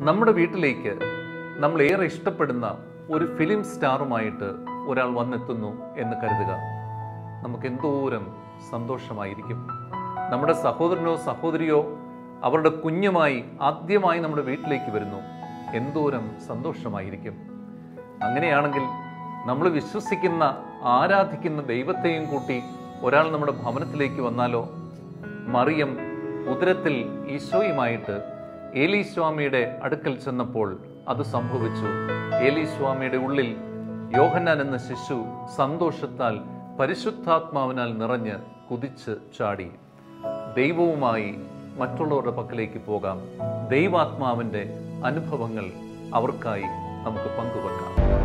നമ്മുടെ വീട്ടിലേക്ക് നമ്മൾ ഏറെ ഇഷ്ടപ്പെടുന്ന ഒരു ഫിലിം സ്റ്റാറുമായിട്ട് ഒരാൾ വന്നെത്തുന്നു എന്ന് കരുതുക നമുക്ക് എന്തോരം സന്തോഷമായിരിക്കും നമ്മുടെ സഹോദരനോ സഹോദരിയോ അവരുടെ കുഞ്ഞുമായി ആദ്യമായി നമ്മുടെ വീട്ടിലേക്ക് വരുന്നു എന്തോരം സന്തോഷമായിരിക്കും അങ്ങനെയാണെങ്കിൽ നമ്മൾ വിശ്വസിക്കുന്ന ആരാധിക്കുന്ന ദൈവത്തെയും കൂട്ടി ഒരാൾ നമ്മുടെ ഭവനത്തിലേക്ക് വന്നാലോ മറിയം ഉദരത്തിൽ ഈശോയുമായിട്ട് ഏലി സ്വാമിയുടെ അടുക്കൽ ചെന്നപ്പോൾ അത് സംഭവിച്ചു ഏലി സ്വാമിയുടെ ഉള്ളിൽ യോഹന്നാൻ എന്ന ശിശു സന്തോഷത്താൽ പരിശുദ്ധാത്മാവിനാൽ നിറഞ്ഞ് കുതിച്ച് ചാടി ദൈവവുമായി മറ്റുള്ളവരുടെ പക്കലേക്ക് പോകാം ദൈവാത്മാവിൻ്റെ അനുഭവങ്ങൾ അവർക്കായി നമുക്ക് പങ്കുവെക്കാം